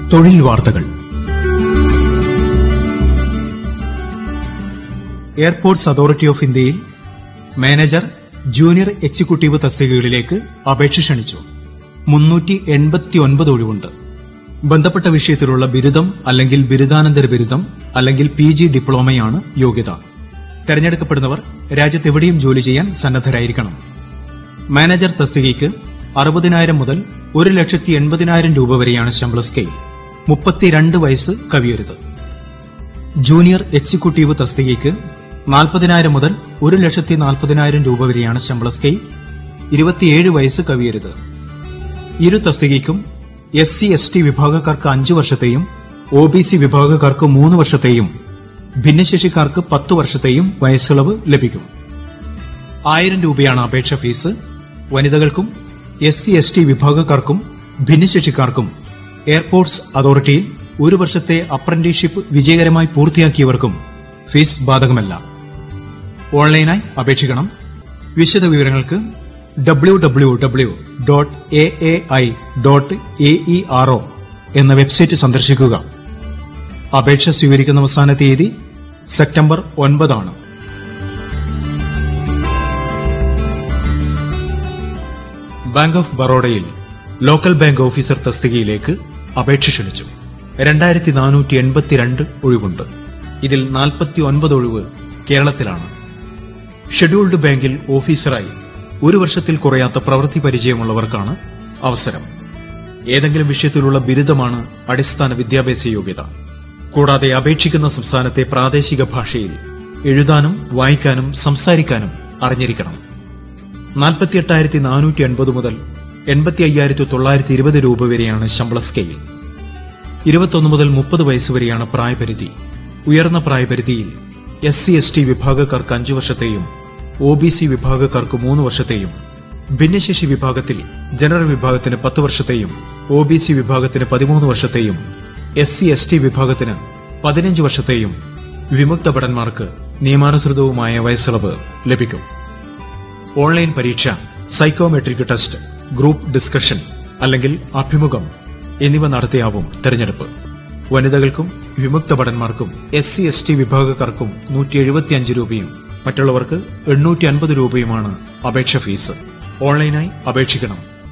തൊഴിൽ വാർത്തകൾ airports authority of ഇന്ത്യയിൽ മാനേജർ ജൂനിയർ എക്സിക്യൂട്ടീവ് തസ്തികകളിലേക്ക് അപേക്ഷ ക്ഷണിച്ചു മുന്നൂറ്റി എൺപത്തിയൊൻപത് ഒഴിവുണ്ട് ബന്ധപ്പെട്ട വിഷയത്തിലുള്ള ബിരുദം അല്ലെങ്കിൽ ബിരുദാനന്തര ബിരുദം അല്ലെങ്കിൽ പി ജി ഡിപ്ലോമയാണ് യോഗ്യത തെരഞ്ഞെടുക്കപ്പെടുന്നവർ രാജ്യത്തെവിടെയും ജോലി ചെയ്യാൻ സന്നദ്ധരായിരിക്കണം മാനേജർ തസ്തികയ്ക്ക് അറുപതിനായിരം മുതൽ ഒരു ലക്ഷത്തി എൺപതിനായിരം രൂപ വരെയാണ് ശമ്പള സ്കെയിൽ മുപ്പത്തിരണ്ട് വയസ്സ് കവിയരുത് ജൂനിയർ എക്സിക്യൂട്ടീവ് തസ്തികയ്ക്ക് നാൽപ്പതിനായിരം മുതൽ ഒരു ലക്ഷത്തി നാൽപ്പതിനായിരം രൂപ വരെയാണ് ശമ്പള സ്കെയിൽ ഇരുപത്തിയേഴ് വയസ്സ് കവിയരുത് ഇരു തസ്തികയ്ക്കും എസ് സി എസ് ടി വിഭാഗക്കാർക്ക് അഞ്ചു വർഷത്തെയും ഒ ബി സി വിഭാഗക്കാർക്ക് മൂന്ന് വർഷത്തെയും ഭിന്നശേഷിക്കാർക്ക് പത്തു വർഷത്തെയും വയസ്സിളവ് ലഭിക്കും ആയിരം രൂപയാണ് അപേക്ഷ ഫീസ് വനിതകൾക്കും എസ് സി എസ് ടി വിഭാഗക്കാർക്കും ഭിന്നശേഷിക്കാർക്കും എയർപോർട്സ് അതോറിറ്റിയിൽ ഒരു വർഷത്തെ അപ്രന്റീഷിപ്പ് വിജയകരമായി പൂർത്തിയാക്കിയവർക്കും ഫീസ് ബാധകമല്ല ഓൺലൈനായി അപേക്ഷിക്കണം വിശദ വിവരങ്ങൾക്ക് W W W dot A A I dot A E R O എന്ന വെബ്സൈറ്റ് സന്ദർശിക്കുക അപേക്ഷ സ്വീകരിക്കുന്ന അവസാന തീയതി സെപ്റ്റംബർ ഒൻപതാണ് ബാങ്ക് ഓഫ് ബറോഡയിൽ ലോക്കൽ ബാങ്ക് ഓഫീസർ തസ്തികയിലേക്ക് അപേക്ഷ ക്ഷണിച്ചു രണ്ടായിരത്തി നാനൂറ്റി എൺപത്തിരണ്ട് ഒഴിവുണ്ട് ഇതിൽ നാൽപ്പത്തി ഒൻപത് ഒഴിവ് കേരളത്തിലാണ് ഷെഡ്യൂൾഡ് ബാങ്കിൽ ഓഫീസറായി ഒരു വർഷത്തിൽ കുറയാത്ത പ്രവൃത്തി പരിചയമുള്ളവർക്കാണ് അവസരം ഏതെങ്കിലും വിഷയത്തിലുള്ള ബിരുദമാണ് അടിസ്ഥാന വിദ്യാഭ്യാസ യോഗ്യത കൂടാതെ അപേക്ഷിക്കുന്ന സംസ്ഥാനത്തെ പ്രാദേശിക ഭാഷയിൽ എഴുതാനും വായിക്കാനും സംസാരിക്കാനും അറിഞ്ഞിരിക്കണം നാൽപ്പത്തിയെട്ടായിരത്തി നാനൂറ്റി അൻപത് മുതൽ എൺപത്തി അയ്യായിരത്തി തൊള്ളായിരത്തി ഇരുപത് രൂപ വരെയാണ് ശമ്പള സ്കെയിൽ ഇരുപത്തൊന്ന് മുതൽ മുപ്പത് വയസ്സുവരെയാണ് പ്രായപരിധി ഉയർന്ന പ്രായപരിധിയിൽ എസ് സി എസ് ടി വിഭാഗക്കാർക്ക് അഞ്ചു വർഷത്തെയും ഒ ബി സി വിഭാഗക്കാർക്ക് മൂന്ന് വർഷത്തെയും ഭിന്നശേഷി വിഭാഗത്തിൽ ജനറൽ വിഭാഗത്തിന് പത്ത് വർഷത്തെയും ഒ ബി സി വിഭാഗത്തിന് പതിമൂന്ന് വർഷത്തെയും എസ് സി എസ് ടി വിഭാഗത്തിന് പതിനഞ്ച് വർഷത്തെയും വിമുക്ത ഭടന്മാർക്ക് നിയമാനുസൃതവുമായ വയസ്സിളവ് ലഭിക്കും ഓൺലൈൻ പരീക്ഷ സൈക്കോമെട്രിക് ടെസ്റ്റ് ഗ്രൂപ്പ് ഡിസ്കഷൻ അല്ലെങ്കിൽ അഭിമുഖം എന്നിവ നടത്തിയാവും തെരഞ്ഞെടുപ്പ് വനിതകൾക്കും വിമുക്ത ഭടന്മാർക്കും എസ് സി എസ് ടി വിഭാഗക്കാർക്കും നൂറ്റി എഴുപത്തിയഞ്ച് രൂപയും മറ്റുള്ളവർക്ക് എണ്ണൂറ്റി അൻപത് രൂപയുമാണ് അപേക്ഷ ഫീസ് ഓൺലൈനായി അപേക്ഷിക്കണം